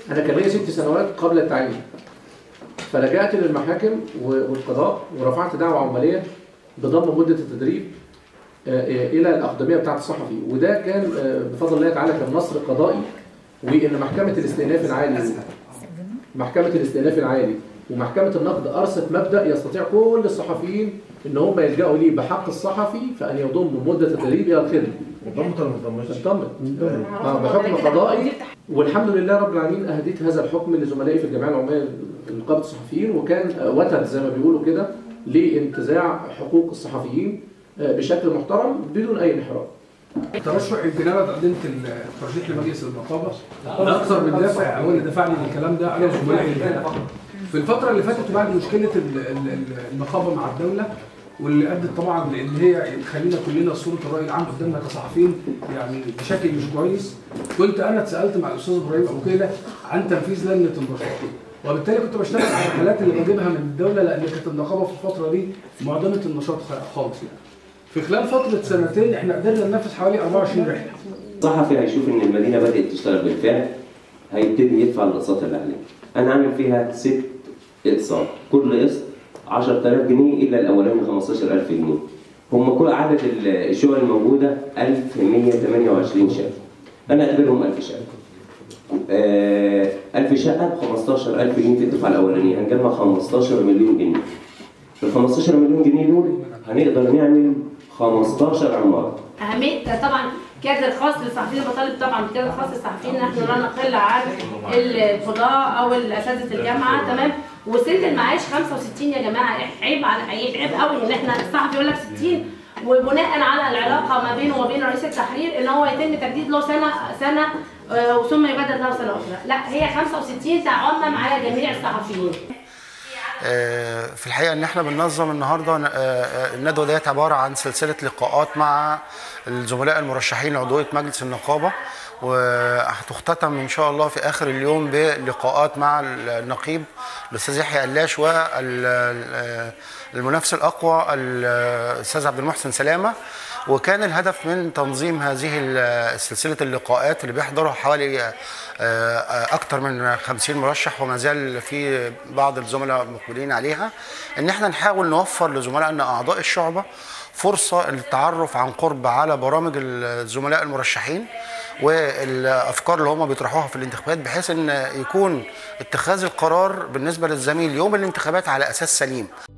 انا كان ليا ست سنوات قبل التعيين فلجأت للمحاكم والقضاء ورفعت دعوة عمالية بضم مدة التدريب آه، آه، إلى الأقدمية بتاعة الصحفي وده كان آه، بفضل الله تعالى كان نصر قضائي وإن محكمة الاستئناف العالي محكمة الاستئناف العالي ومحكمة النقد أرست مبدأ يستطيع كل الصحفيين إن هم يلجأوا ليه بحق الصحفي فأن يضم مدة التدريب إلى الخدمة ضمت ولا ما ضمتش؟ تطمن آه، بحكم قضائي والحمد لله رب العالمين اهديت هذا الحكم لزملائي في الجمعيه العموميه لنقابه الصحفيين وكان آه، وتد زي ما بيقولوا كده لانتزاع حقوق الصحفيين آه، بشكل محترم بدون اي انحراف. ترشح يمكن انا قدمت الترشيح لمجلس النقابه لاكثر من دافع هو اللي دفعني للكلام ده انا وزملائي اللي هنا. في الفتره اللي فاتت وبعد مشكله ال- ال- ال- النقابه مع الدوله واللي ادت طبعا لان هي تخلينا كلنا صوره الراي العام قدامنا كصحفيين يعني بشكل مش كويس كنت انا اتسالت مع الاستاذ ابراهيم ابو كيله عن تنفيذ لجنه النشاط وبالتالي كنت بشتغل على الحالات اللي بجيبها من الدوله لان كانت النقابه في الفتره دي معدمه النشاط خالص يعني في خلال فتره سنتين احنا قدرنا ننفذ حوالي 24 رحله الصحفي هيشوف ان المدينه بدات تشتغل بالفعل هيبتدي يدفع الاقساط اللي عليه انا عامل فيها ست اقساط كل قسط 10000 جنيه الا الاولاني 15000 جنيه هم كل عدد ال- الشقق الموجوده 1128 شقه انا اعتبرهم 1000 شقه آه 1000 شقه ب 15000 جنيه في الدفعه الاولانيه هنجمع 15 مليون جنيه ال 15 مليون جنيه دول هنقدر نعمل 15 عماره أهمية طبعا كادر خاص للصحفيين بطالب طبعا بكادر خاص للصحفيين نحن لا نقل عن القضاء او اساتذه الجامعه تمام وسن المعاش 65 يا جماعه عيب على عيب عيب قوي ان احنا الصحفي يقول لك 60 وبناء على العلاقه ما بينه وبين رئيس التحرير ان هو يتم تجديد له سنه سنه آه، وثم يجدد له سنه اخرى لا هي 65 تعمم على جميع الصحفيين آه، في الحقيقه ان احنا بننظم النهارده آه، آه، الندوه ديت عباره عن سلسله لقاءات مع الزملاء المرشحين لعضويه مجلس النقابه وهتختتم ان شاء الله في اخر اليوم بلقاءات مع النقيب الاستاذ يحيى قلاش والمنافس الاقوى الاستاذ عبد المحسن سلامه وكان الهدف من تنظيم هذه ال- سلسله اللقاءات اللي بيحضرها حوالي آه، آه، اكثر من 50 مرشح وما زال في بعض الزملاء مقبلين عليها ان احنا نحاول نوفر لزملائنا اعضاء الشعبه فرصه للتعرف عن قرب على برامج الزملاء المرشحين والافكار اللي هم بيطرحوها في الانتخابات بحيث ان يكون اتخاذ القرار بالنسبه للزميل يوم الانتخابات على اساس سليم